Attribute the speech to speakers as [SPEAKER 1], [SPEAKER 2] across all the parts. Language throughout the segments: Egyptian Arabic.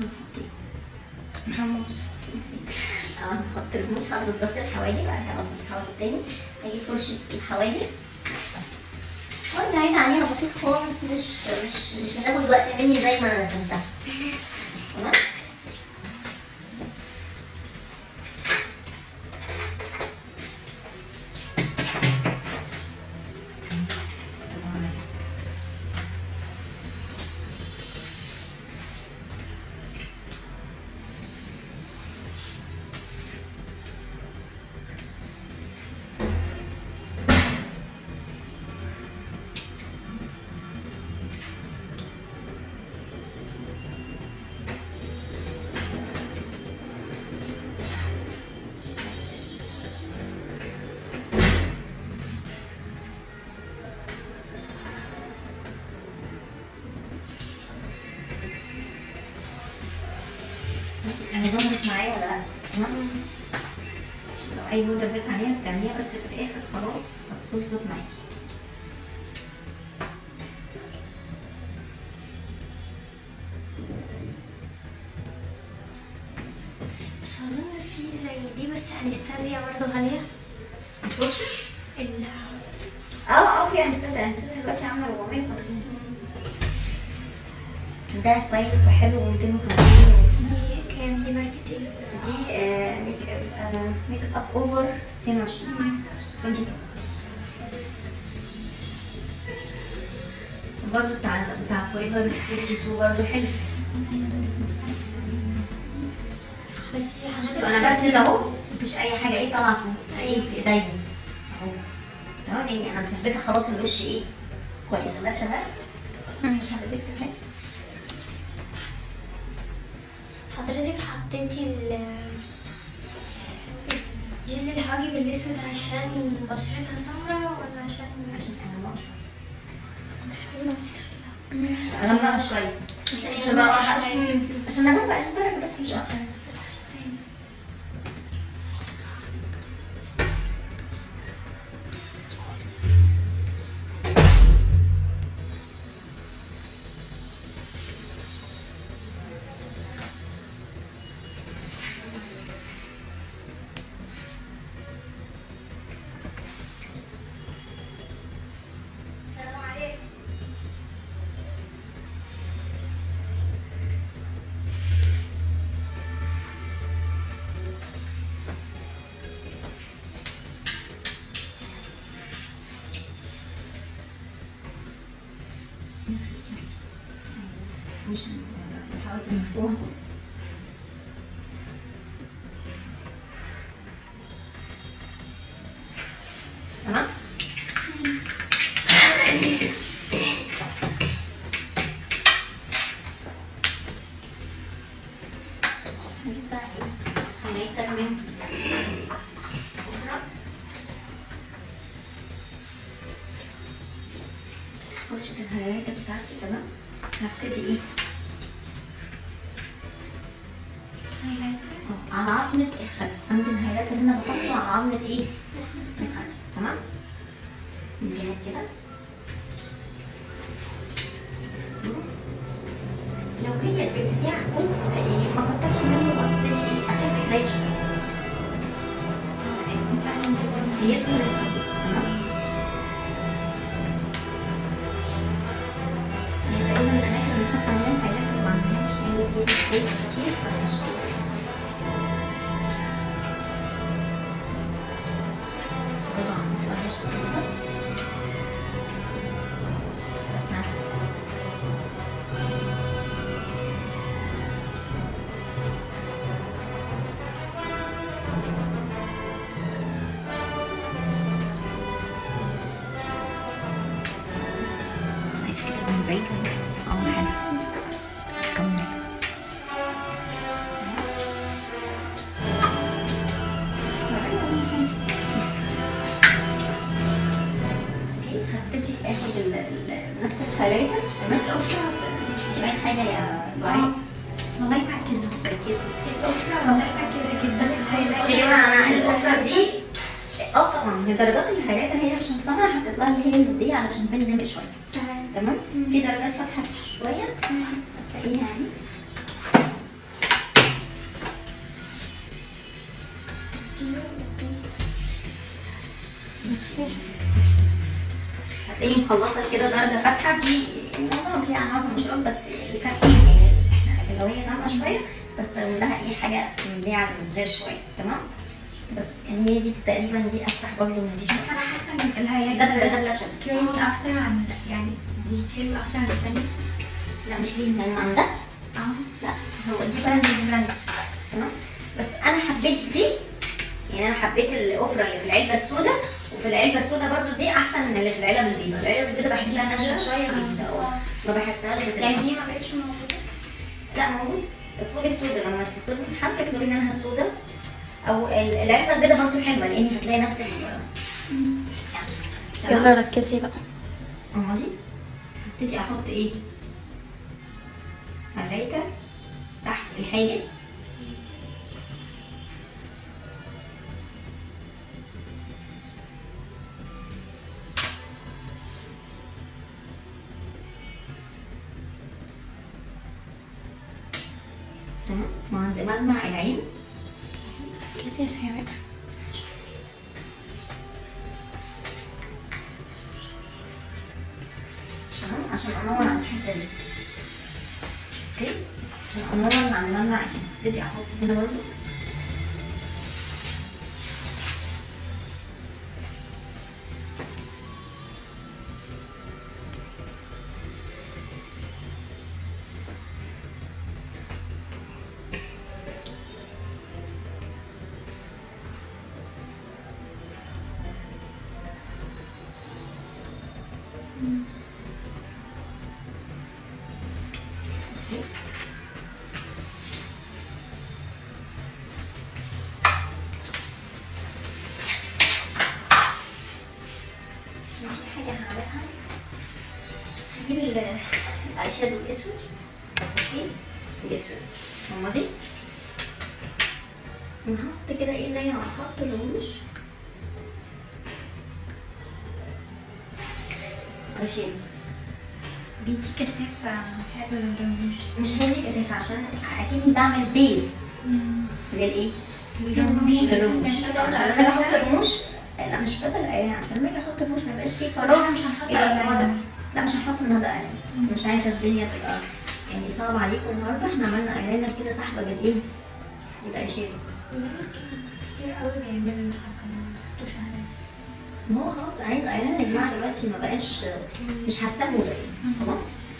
[SPEAKER 1] نحط ايه
[SPEAKER 2] حمص
[SPEAKER 1] اه نحط الموس هظبط بس الحواجب بعد كده اظبط الحواجب تاني اجيب فرشة الحواجب وارجع عليها بسيط خالص مش مش مش هتاخد وقت مني زي ما انا رسمتها تمام انا ظهرت معايا ولا لا تمام عشان لو اي نوتة جت عليها بتعمليها بس في الاخر خلاص هتظبط معاكي
[SPEAKER 2] بس اظن في زي دي بس انستازيا برضه غاليه
[SPEAKER 1] الفرشة
[SPEAKER 2] ال
[SPEAKER 1] اه اه في انستازيا انستازيا دلوقتي عاملة 450 ده كويس وحلو و 250
[SPEAKER 2] دي كام دي ماركة ايه؟
[SPEAKER 1] دي آه، ميك اب آه، ميك اب اوفر 22 20 برضه بتاع بتاع فوريفر 52 برضه حلو
[SPEAKER 2] بس حضرتك
[SPEAKER 1] انا بس كده اهو مفيش اي حاجه ايه طالعه في ايه في ايديا اهو تمام يعني انا مثبته خلاص الوش ايه كويس اللف شغال مش حابب اكتب حاجه
[SPEAKER 2] حضرتك حطيتي ال جل الحواجب الاسود عشان بشرتها سمرا ولا عشان
[SPEAKER 1] عشان اغمقه شويه
[SPEAKER 2] مش
[SPEAKER 1] اغمقه شويه عشان تبقى واضحة. عشان اغمق الدرجه بس مش اكتر السلام عليكم مش بحاول مفهوم تمام هجيب بقى ايه هنكتر من فرشة الهيئات بتاعتي تمام هبتدي ايه اه، على عظمة الخد عند الهيئات اللي انا بحطه على عظمة ايه الخد تمام من جهة كده لو هي البنت فيها حبوب يعني ما كترش منه وابتدي ايه اخف ايديا شوية بيثبت الحبوب تمام يعني تقريبا الأماكن اللي حاطة عليها الحاجات اللي ما عندهاش أي فيها حبوب كتير فمش طبعا ما تقدرش تظبط نعم. كده من بعيد اه حلو كمل هبتدي اخد ال- ال- نفس الحرارة تمام الأفرع مش عايز حاجة يا دعاء
[SPEAKER 2] والله مركزة
[SPEAKER 1] ركزي
[SPEAKER 2] الأفرع والله مركزة جدا
[SPEAKER 1] يا
[SPEAKER 2] الهايلايت
[SPEAKER 1] جماعة أنا الأفرع دي اه طبعا هي درجات الحرارة هي عشان سمرة هتطلع لي هي الهدية علشان بننام شوية تمام في درجات فاتحة شوية هتلاقيها يعني هتلاقيني مخلصه كده درجه فاتحه دي الموضوع فيها معظم الشراب بس الفاتحين يعني احنا لكن لو هي غامقه شويه بستخدم لها اي حاجه من دي على الزجاج شويه تمام بس يعني هي دي تقريبا دي افتح برضه من دي
[SPEAKER 2] بس انا حاسه ان الهايلايت
[SPEAKER 1] ده ده ده بلاش
[SPEAKER 2] كريمي اكتر عن يعني دي كريمي اكتر عن التانية
[SPEAKER 1] لا مش ليه من عن ده
[SPEAKER 2] اه
[SPEAKER 1] لا هو دي براند دي براند تمام بس انا حبيت دي يعني انا حبيت الاوفر اللي في العلبه السوداء وفي العلبه السوداء برضو دي احسن من اللي في العلبه البيضاء العلبه البيضاء بحسها ناشفه شويه جديده اه ما بحسهاش بتبقى
[SPEAKER 2] يعني دي ما بقتش موجوده
[SPEAKER 1] لا موجود اطلبي السوداء لما تطلبي من حد اطلبي منها السوداء او ال- العلبه البيضاء برضو حلوه لان هتلاقي نفس ال تمام؟
[SPEAKER 3] يلا ركزي بقى
[SPEAKER 1] اهو دي هبتدي احط ايه هايلايتر تحت الحاجب تمام وعند ملمع العين
[SPEAKER 3] ركزي يا شيماء
[SPEAKER 1] تمام عشان انور على الحته دي اوكي عشان انور على ملمع العين ابتدي احط هنا برضه في حاجة هعملها هجيب ال- الاي شادو الاسود اوكي الاسود رمادي ونحط كده ايه زي على خط الرموش اشيل
[SPEAKER 2] بيدي كثافه حلوه للرموش
[SPEAKER 1] مش هيدي كثافة عشان اكني بعمل بيز للايه؟
[SPEAKER 2] للرموش
[SPEAKER 1] للرموش عشان لما اجي احط رموش لا مش بدل يعني عشان لما اجي احط رموش ما يبقاش فيه فراغ
[SPEAKER 2] مش هنحط
[SPEAKER 1] إيه ده؟
[SPEAKER 2] eyeliner.
[SPEAKER 1] هو ده. لا مش هنحط النهارده اعلان مش عايزه الدنيا تبقى يعني صعب عليكم النهارده احنا عملنا اعلان كده سحبه بالايه؟ بالايشادو
[SPEAKER 2] كتير قوي بيعملوا الحركه دي ما بيحطوش عليها
[SPEAKER 1] ما هو خلاص عايز اعلان يا جماعه دلوقتي ما بقاش مش حاساه موضه تمام؟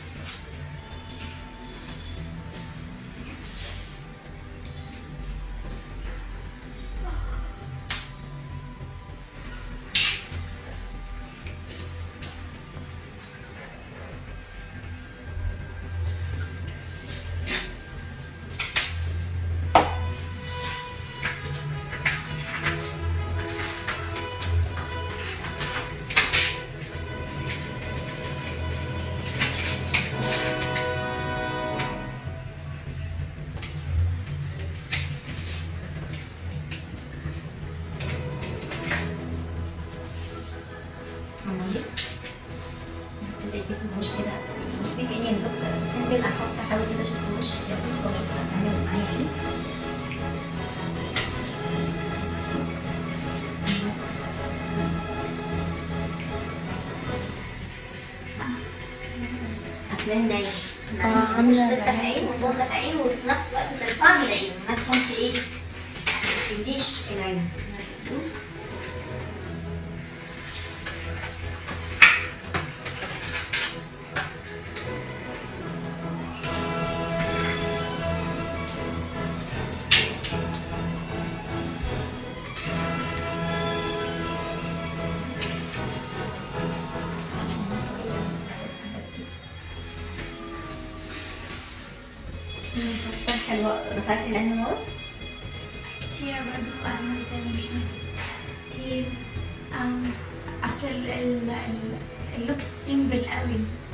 [SPEAKER 1] عمالي زي كده الوش كده مش بما اني الدكتور سيمبل احط احاول كده اشوف الوش ياسين واشوف هتعمل معايا ايه افلام نايم
[SPEAKER 3] آه، عاملة
[SPEAKER 1] تفتح عين وتوضح عين وفي نفس الوقت ترفع لي العين ما تكونش ايه ما تديش العين أنا شفتوه. حاسه حلوه رفعت العين من ورا
[SPEAKER 2] كتير برضه أنا مش كتير أم، أصل ال ال ال اللوك سيمبل قوي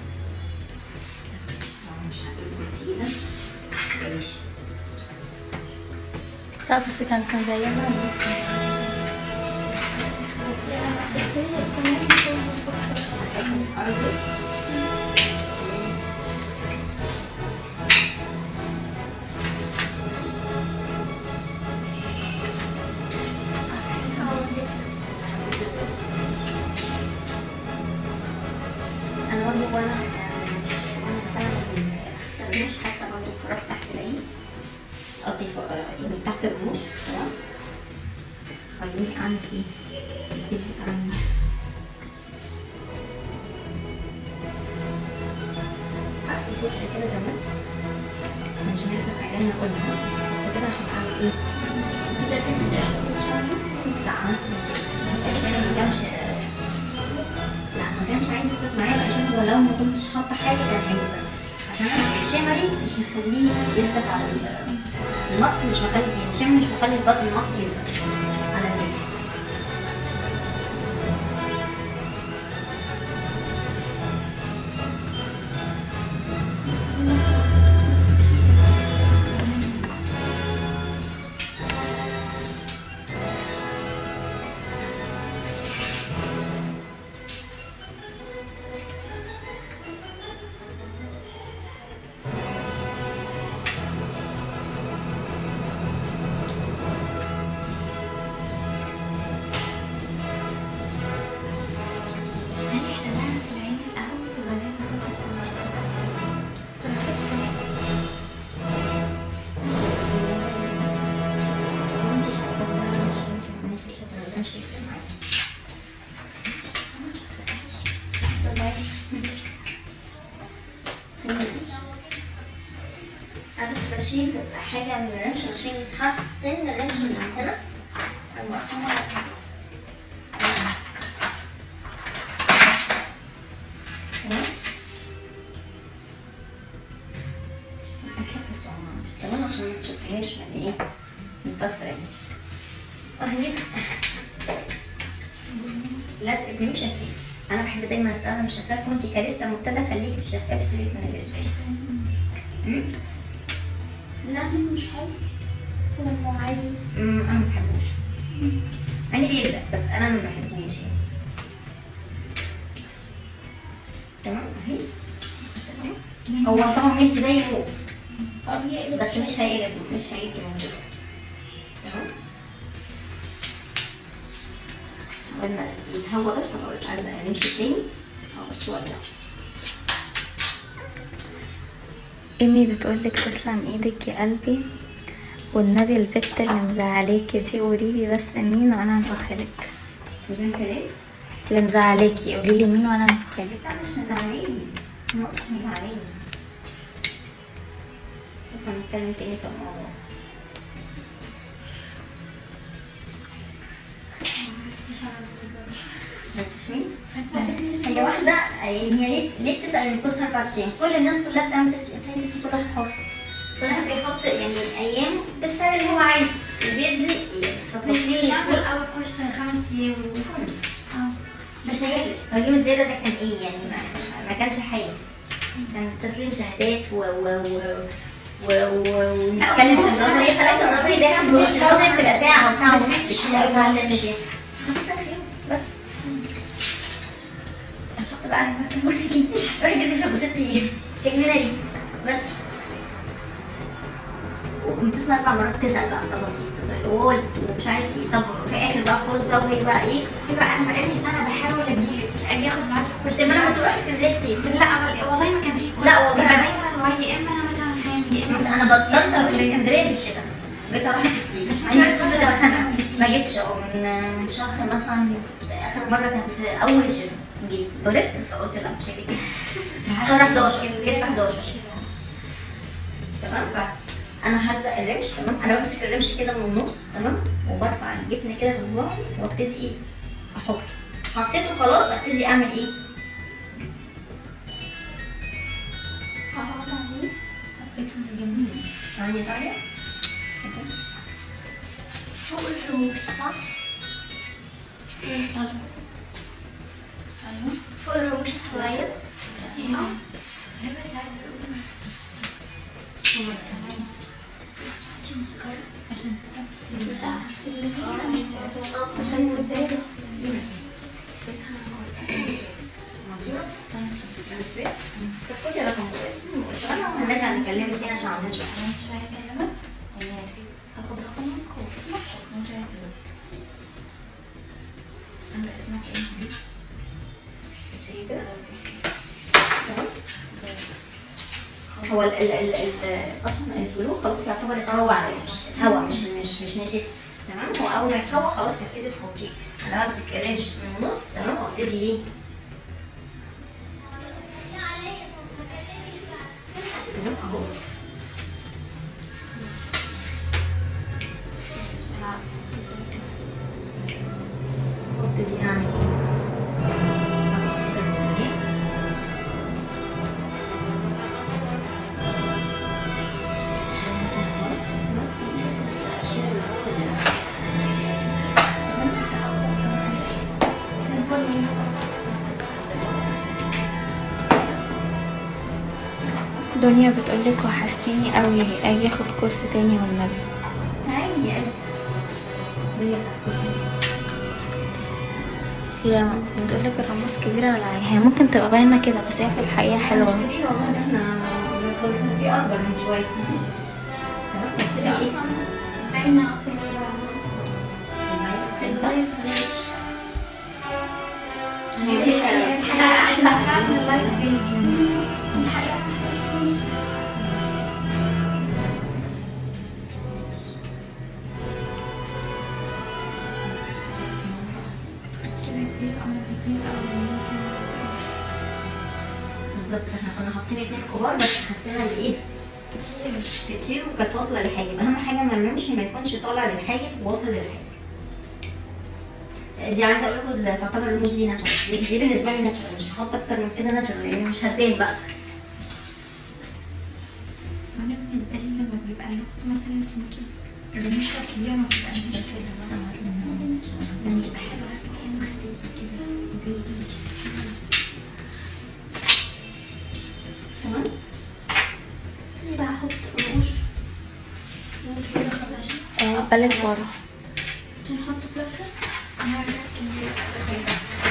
[SPEAKER 1] مش هتبقى تقيلة بلاش
[SPEAKER 3] لا بس كانت مبينة
[SPEAKER 1] هتاكل الأرض برضه وانا مش وانا بتعمل الرموش حاسه برضه فراغ تحت العين قصدي ف- يعني تحت الرموش تمام خليني اعمل ايه ابتدي اعمل حط الفرشه كده كمان مش لازم عينينا اقولها كده عشان اعمل ايه
[SPEAKER 2] ده في الشعر
[SPEAKER 1] لا عملت مش عشان ما كانش لا ما كانش عايز يثبت معايا عشان هو لو ما كنتش حاطه حاجه كان هيثبت عشان انا الشمري مش مخليه يثبت على ال- المط مش مخلي يعني الشمري مش مخلي البطن المط يثبت على الجسم
[SPEAKER 2] هل احنا نعمل العين الاول وبعدين ناخد بس
[SPEAKER 1] أنا بس بشيل حاجة من الرمش عشان حرف سن الرمش من هنا المقسمة تمام الحتة الصغننة دي. تمام عشان ما تشوفهاش من ايه من الضفة دي وهجيب لزق جلو شفاف انا بحب دايما استخدم الشفاف وانتي كلسه مبتدئه خليكي في الشفاف سيبك من الاسود أمم.
[SPEAKER 2] لا مش حلو هو عادي
[SPEAKER 1] أمم، انا ما بحبوش يعني بيلزق بس انا ما بحبوش يعني تمام اهي هو طبعا انت زي الروف
[SPEAKER 2] طب هي
[SPEAKER 1] بس مش هيقلب مش هيجي موجود تمام قلنا الهوا بس انا عايزه نمشي تاني اه بس وزع
[SPEAKER 3] ايمي بتقولك تسلم ايدك يا قلبي والنبي البت اللي مزعلاكي دي قوليلي بس مين وانا انفخلك
[SPEAKER 1] البنت ليه؟
[SPEAKER 3] اللي مزعلاكي قوليلي مين وانا انفخلك
[SPEAKER 1] لا مش مزعلاني نقص مزعلاني شوف هنتكلم تاني في الموضوع عرفتش مين؟ هي واحدة يعني هي ليه ليه بتسأل ان الكورس أربع أيام؟ كل الناس كلها بتعمل ست بتلاقي ست فترات حر كل واحد بيحط يعني أيام بالسعر اللي هو عايزه وبيدي تفاصيل
[SPEAKER 2] بنعمل
[SPEAKER 1] الكورس
[SPEAKER 2] اول كورس خمس ايام اه
[SPEAKER 1] بس هيفرق هو اليوم الزيادة ده كان ايه يعني ما, ما كانش حاجة كان تسليم شهادات و و و و و ونتكلم في النظري خلاص النظري ده كان بس النظري بتبقى ساعة أو ساعة ونص بالكتير أوي ما عندناش حطيتها في يوم بس انفقت بقى أنا بقول لك إيه روحي جزي في أبو ست أيام كلمنا ليه بس وبتسأل أربع مرات تسأل بقى في تفاصيل تسأل وقلت ومش عارف ايه طب في آخر بقى خالص بقى وهي بقى ايه
[SPEAKER 2] يبقى انا بقالي سنه بحاول اجيلك اجي اخد معاك كورس
[SPEAKER 1] بس ما انا كنت بروح اسكندريه كتير
[SPEAKER 2] لا وال- والله ما كان في كورس
[SPEAKER 1] لا والله.
[SPEAKER 2] يبقى دايما الوعي يا اما انا مثلا حامل يا
[SPEAKER 1] بس
[SPEAKER 2] اما
[SPEAKER 1] انا بطلت اروح اسكندريه في الشتاء بقيت اروح في الصيف
[SPEAKER 2] بس
[SPEAKER 1] بس
[SPEAKER 2] انت
[SPEAKER 1] انا
[SPEAKER 2] بس
[SPEAKER 1] الصيف
[SPEAKER 2] كده
[SPEAKER 1] ده خانقه
[SPEAKER 2] بتفهمي.
[SPEAKER 1] ما جيتش اه من من شهر مثلا اخر مره كانت في اول الشتاء جيت ولدت فقلت لا مش هاجي شهر 11 جيت في 11 تمام انا هلزق الرمش تمام انا بمسك الرمش كده من النص تمام وبرفع الجفن كده بصباعي وابتدي ايه احط حطيته خلاص ابتدي اعمل ايه
[SPEAKER 2] هقعد عليه ثبته من جميل
[SPEAKER 1] ثانية ثانية
[SPEAKER 2] فوق الرموش صح؟ ايوه فوق الرموش الطبيعية بس اه هي بس عادي حطي مسكرة عشان تثبت لا عشان مدارة
[SPEAKER 1] طب خدي رقم اسمه وانا هنرجع نكلمك تاني عشان عملنا شوية
[SPEAKER 2] شوية اكلمك يعني هسيب اخد رقمك واسمك وانت اكلمك انا اسمك ايه؟
[SPEAKER 1] سيدة هو ال ال ال ال اصلا البلو خلاص يعتبر اتهوى على الوش هوا مش مش مش ناشف تمام هو اول ما يتهوى خلاص تبتدي تحطيه انا بمسك الرينج من النص تمام وابتدي ايه تمام اهو وابتدي اعمل ايه أحط كده الاتنين.
[SPEAKER 3] دنيا بتقولك وحشتيني قوي اجي اخد كورس تاني والنبي
[SPEAKER 1] عادي عادي الدنيا بتاعت كويسة.
[SPEAKER 3] هي بتقولك الرموش كبيرة ولا عادي هي ممكن تبقى باينة كده بس هي في الحقيقة
[SPEAKER 1] مش
[SPEAKER 3] حلوة
[SPEAKER 1] كبير والله ده احنا زي ما قلت لك في اكبر من شويه تمام نبتدي ايه؟
[SPEAKER 2] باينة في ال- في
[SPEAKER 1] المايس.
[SPEAKER 2] اللايف ليش؟
[SPEAKER 1] هي دي حلوة.
[SPEAKER 2] الحقيقة أحلى فعلا اللايف بيظلم الحقيقة كده كبير أمر كبير أوي ممكن
[SPEAKER 1] بالظبط احنا كنا حاطين اتنين كبار بس حسينا بايه؟
[SPEAKER 2] كتير
[SPEAKER 1] كتير وكانت واصله للحاجب اهم حاجه ما الرمش ما يكونش طالع للحاجب واصل للحاجب دي عايزه اقول لكم ده تعتبر الرموش دي ناتشورال دي, دي بالنسبه لي ناتشورال مش هحط اكتر من كده ناتشورال يعني مش هتبان بقى
[SPEAKER 2] أنا بالنسبة لي لما بيبقى اللوك مثلا سموكي الرموش الكبيرة ما بتبقاش مشكلة مش بحب كأنه خديجي كده بيدي
[SPEAKER 1] تمام دي بقى احط رموش رموش كده خلاص
[SPEAKER 3] اه بالك ورا
[SPEAKER 2] عشان احط بلاكة انا عارفة اسكندرية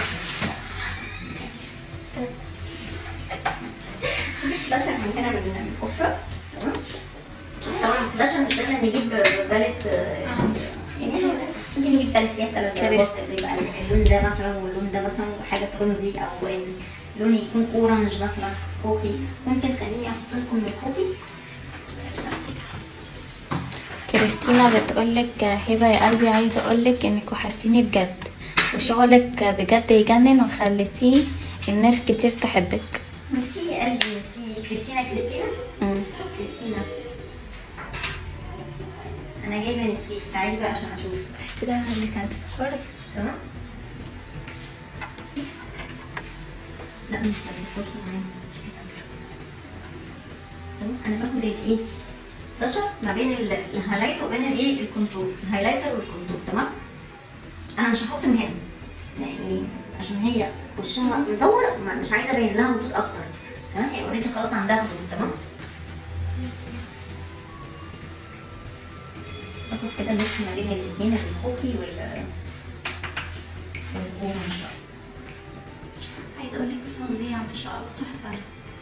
[SPEAKER 1] فلاشر من هنا من الكفرة تمام طبعا فلاشر مش لازم نجيب بالت يعني ممكن نجيب بالت فيها ثلاث
[SPEAKER 3] كريست.
[SPEAKER 1] درجات يبقى اللون ده مثلا واللون ده مثلا حاجة برونزي أو اللون يكون أورنج مثلا كوفي ممكن خليني أحط لكم الكوفي
[SPEAKER 3] كريستينا بتقولك هبة يا قلبي عايزة اقولك انك وحشتيني بجد وشغلك بجد يجنن وخليتيه الناس كتير تحبك
[SPEAKER 1] ميرسي يا قلبي ميرسي كريستينا كريستينا
[SPEAKER 3] مم.
[SPEAKER 1] كريستينا أنا جايبة نسويت تعالي بقى عشان أشوف
[SPEAKER 3] كده اللي كانت في الكورس
[SPEAKER 1] تمام لا مش ده الفرصة معايا تمام انا باخد الايه بشر ما بين ال- الهايلايت وبين الايه الكونتور الهايلايتر والكونتور تمام انا مش هحط من هنا يعني عشان هي وشها مدور ما- مش عايزه ابين لها خطوط اكتر تمام هي اوريدي خلاص عندها خطوط تمام باخد كده ميكس ما بين الاثنين الخوخي وال والبوم شويه
[SPEAKER 2] عايزة اقول لك فظيع ما شاء الله تحفة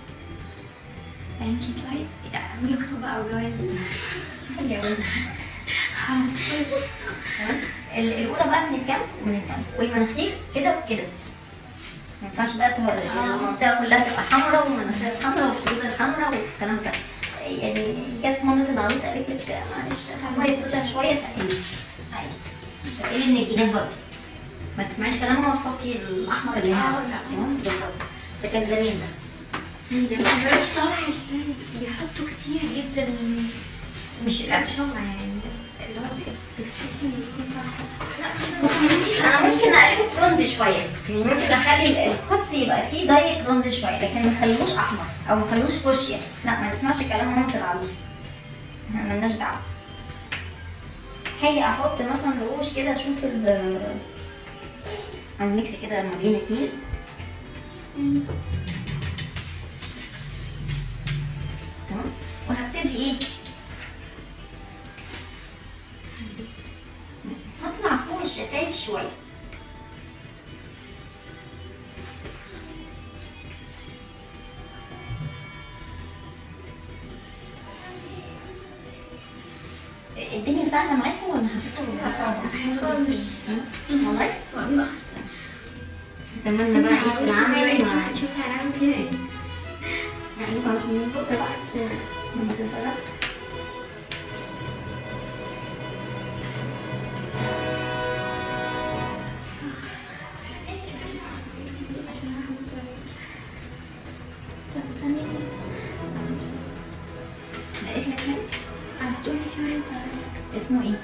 [SPEAKER 2] انتي طلعي اعملي خطوبة او جواز
[SPEAKER 1] حاجه
[SPEAKER 2] على طول
[SPEAKER 1] تمام ال- الاولى بقى من الجنب ومن الجنب والمناخير كده وكده ما ينفعش بقى تبقى المنطقه كلها تبقى حمراء والمناخير حمراء والخدود الحمراء والكلام ده يعني جت مامة العروسه قالت لك معلش حمري خدودها شويه تقلي عادي تقلي من الجناب برضه ما تسمعيش كلامها وتحطي الاحمر اللي هنا
[SPEAKER 2] آه، لا.
[SPEAKER 1] تمام بالظبط ده كان زمان ده
[SPEAKER 2] بس دلوقتي طالع الفيلم بيحطوا كتير جدا مش لا مش هم يعني اللي هو بتحسي ان يكون فيها حسن
[SPEAKER 1] انا ممكن اقلبه برونزي شويه يعني ممكن اخلي الخط يبقى فيه ضيق برونزي شويه لكن ما اخليهوش احمر او ما اخليهوش فوشيا لا ما تسمعش كلام مامة العروسه احنا مالناش دعوه هاجي احط مثلا رؤوش كده اشوف ال اعمل ميكس كده ما بين اتنين تمام وهبتدي ايه هطلع فوق الشفايف شويه الدنيا سهلة معاكم ولا حسيتوا انها صعبة؟
[SPEAKER 2] خالص
[SPEAKER 1] والله؟
[SPEAKER 2] والله
[SPEAKER 1] اتمنى بقى ايه في العمل
[SPEAKER 2] دلوقتي
[SPEAKER 1] ما-
[SPEAKER 2] هتشوفي هنعمل فيها ايه
[SPEAKER 1] يعني خلاص من فوق بقى لما تتغرق لقيت لك حاجة اسمه ايه؟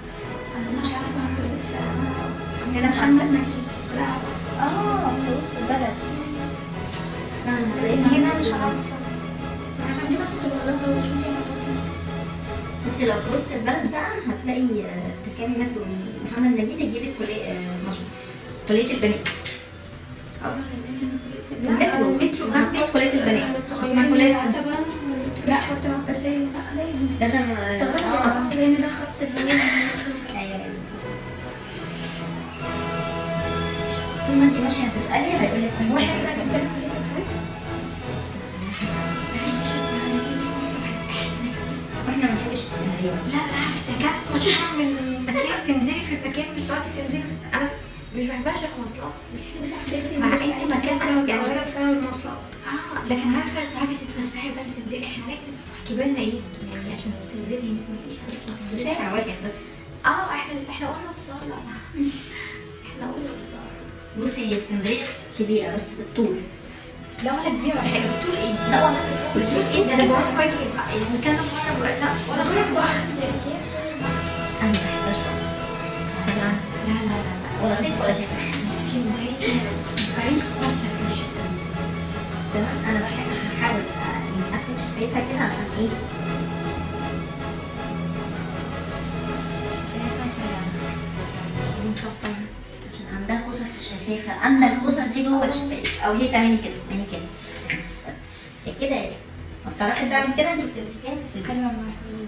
[SPEAKER 1] كده محمد نجيب اه في وسط البلد انا لقيت هنا مش عارفة
[SPEAKER 2] عشان كده كنت بقول لها شوية
[SPEAKER 1] بس لو في وسط البلد بقى هتلاقي آه، تركبي مترو من محمد نجيب يجيبك كلية آه، مشروع كلية البنات المترو مترو جنب كلية البنات اسمها كلية
[SPEAKER 2] لا خدت مع بس لا لازم
[SPEAKER 1] لازم اه
[SPEAKER 2] اه لان ده خط اللي هو
[SPEAKER 1] ايوه لازم طول ما انت ماشية هتسألي هيقول لك
[SPEAKER 2] واحد ده جنب كلية البنات
[SPEAKER 1] واحنا ما بنحبش السيناريو
[SPEAKER 2] لا بالعكس ده كان مشروع من مكان تنزلي في المكان مش تعرفي تنزلي في- انا مش بحبهاش المواصلات مش مع اي مكان انا يعني
[SPEAKER 3] بسبب المواصلات
[SPEAKER 2] اه لكن عارفه تعرفي تتفسحي بقى تنزلي احنا هناك كبرنا ايه يعني عشان تنزلي هناك مفيش حاجه
[SPEAKER 1] شارع واحد بس
[SPEAKER 2] اه احنا احنا قلنا بصراحه احنا قلنا بصراحه
[SPEAKER 1] بصي هي اسكندرية كبيرة بس بالطول
[SPEAKER 2] لا ولا كبيره ولا حاجه بتقول ايه
[SPEAKER 1] لا والله بالطول
[SPEAKER 2] بتقول ايه ده انا بروح واجي يعني كذا مره بقول لا ولا بروح واحد
[SPEAKER 1] انا ما بحبهاش بقى.
[SPEAKER 2] لا لا لا لا
[SPEAKER 1] ولا صيف ولا شتاء
[SPEAKER 2] اسكندريه باريس مصر مش
[SPEAKER 1] تمام انا بحب هحاول يعني اقفل شفايفها كده عشان ايه عشان عندها كسر في الشفايف اما الكسر دي جوه الشفايف او هي تعملي كده يعني كده بس يا كده يا كده ما بتعرفش تعمل كده انت بتمسكيها في
[SPEAKER 2] كلمه مع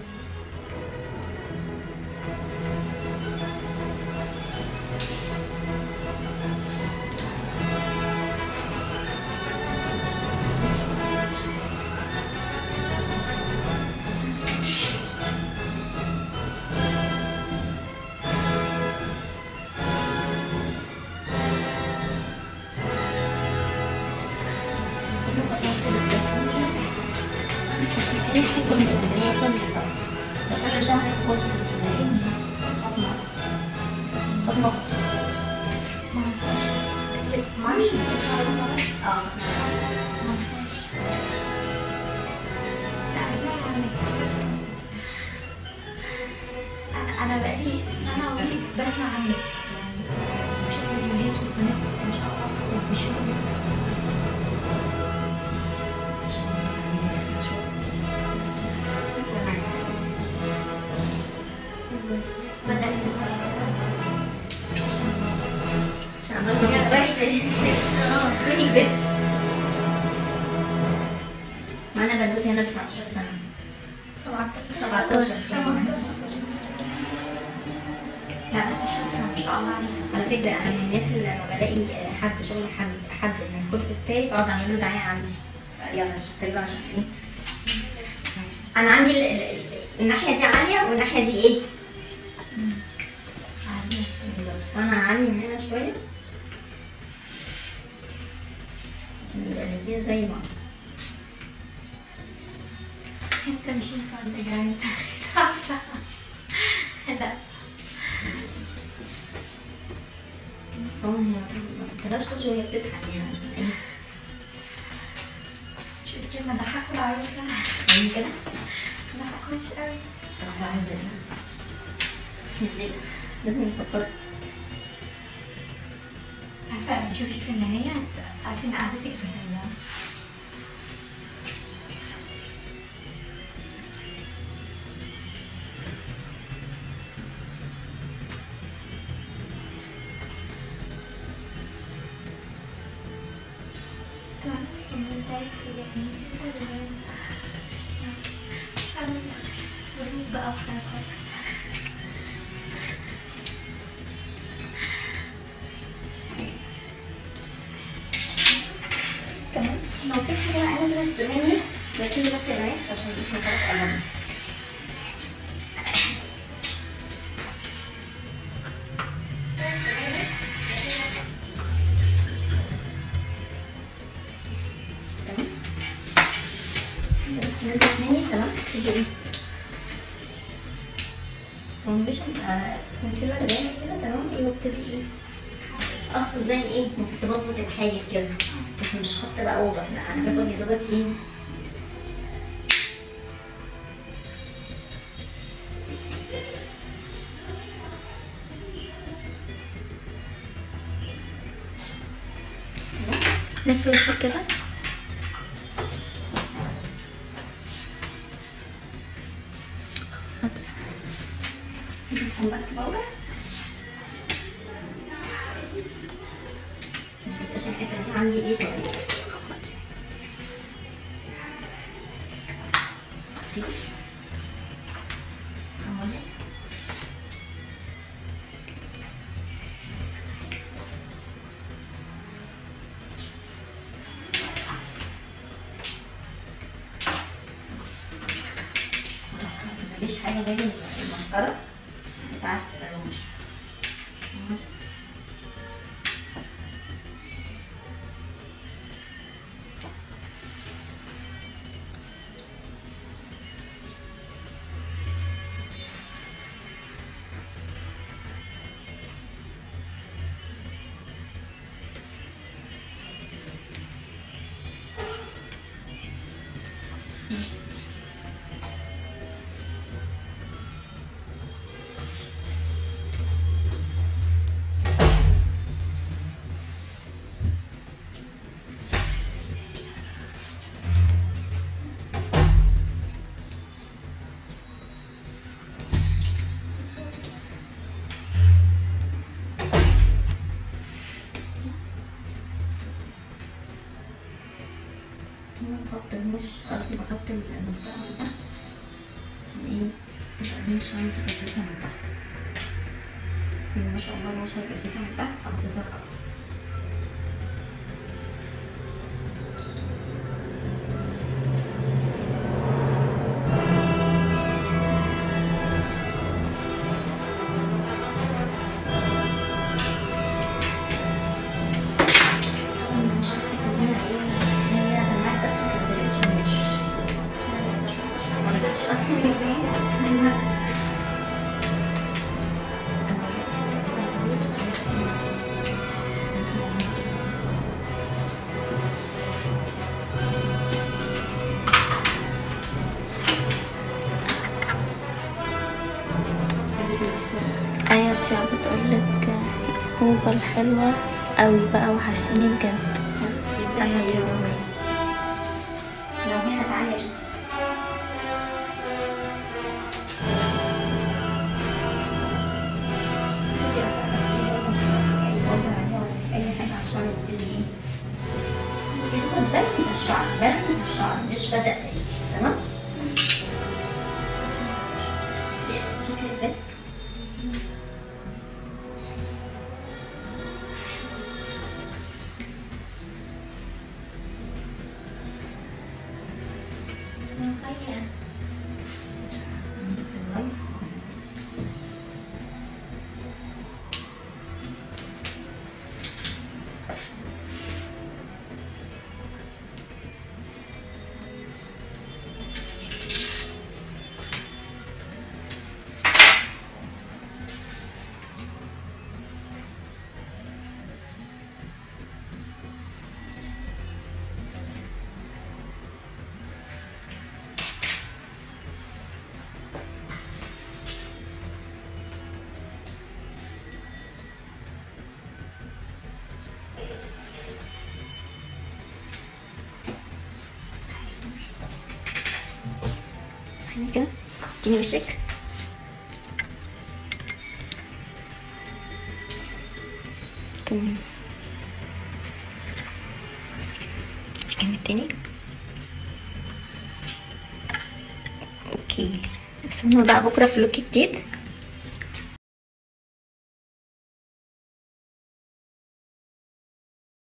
[SPEAKER 1] بس انا شهر كويس في اسكندريه فاطمه فاطمه اختي
[SPEAKER 2] ما اعرفش ما اعرفش
[SPEAKER 1] اه
[SPEAKER 2] لا اسمعي عنك انا انا بقالي سنه ودي بسمع عنك يعني بشوف فيديوهات وبنات ما شاء الله وبشوف بدأت اسمع
[SPEAKER 1] عشان برضه تكبري اه تكوني كبرت ما انا بنوتي هنا 19 سنه 17 سنه
[SPEAKER 2] لا بس شاطره ما شاء الله عليها
[SPEAKER 1] على فكره انا من الناس اللي لما بلاقي حد شغل حد حد من الكورس بتاعي بقعد اعمل له دعايه عندي يلا عشان تقريبا عشان ايه انا عندي ال- ال- ال- الناحيه دي عاليه والناحيه دي ايه فانا هعلي من هنا شويه عشان يبقى الاتنين زي بعض
[SPEAKER 2] انت مش ينفع تجعل لا
[SPEAKER 1] طبعا هي ما تحطلهاش وش وهي بتضحك يعني عشان ايه
[SPEAKER 2] شوف كلمة ضحكوا العروسة
[SPEAKER 1] يعني كده
[SPEAKER 2] ضحكوا مش قوي
[SPEAKER 1] طب بقى انزلها نزلها لازم نفكر
[SPEAKER 2] عارفة بتشوفي في النهاية عارفين قعدتك في النهاية بقى وحركات
[SPEAKER 1] تمام لو في حاجه بقى لازم تسألني ركزي بس يا بنات عشان احنا خلاص قربنا تمام نزلت تاني تمام تيجي ايه فاونديشن آه كونسيلر جامد كده تمام ايه وابتدي ايه اصلا زي ايه كنت بظبط الحاجة كده بس مش خط بقى اوضح لا انا باخد يا دوبك ايه
[SPEAKER 3] لف وشك كده
[SPEAKER 1] نكون بقى باودر عشان الحتة دي عندي ايه طيب بسيط حمودي مفيش حاجة غير المسطرة بتاعت الرموش بحط المش قصدي بحط المسطرة من تحت عشان ايه تبقى المش عندي كثيفة من تحت هي ما شاء الله المشة كثيفة من تحت فهتظهر أكتر
[SPEAKER 3] آية تشع بتقولك هوبا الحلوة قوي بقى وحشيني بجد
[SPEAKER 1] أيوة دي لو هنا تعالي أشوف أي حاجة على الشعر بتبتدي إيه؟ بلمس الشعر بلمس الشعر مش بدأ تمام؟ شكل ازاي؟
[SPEAKER 2] خليني كده اديني وشك تمام كلمة تاني اوكي استنوا بقى بكرة في لوك جديد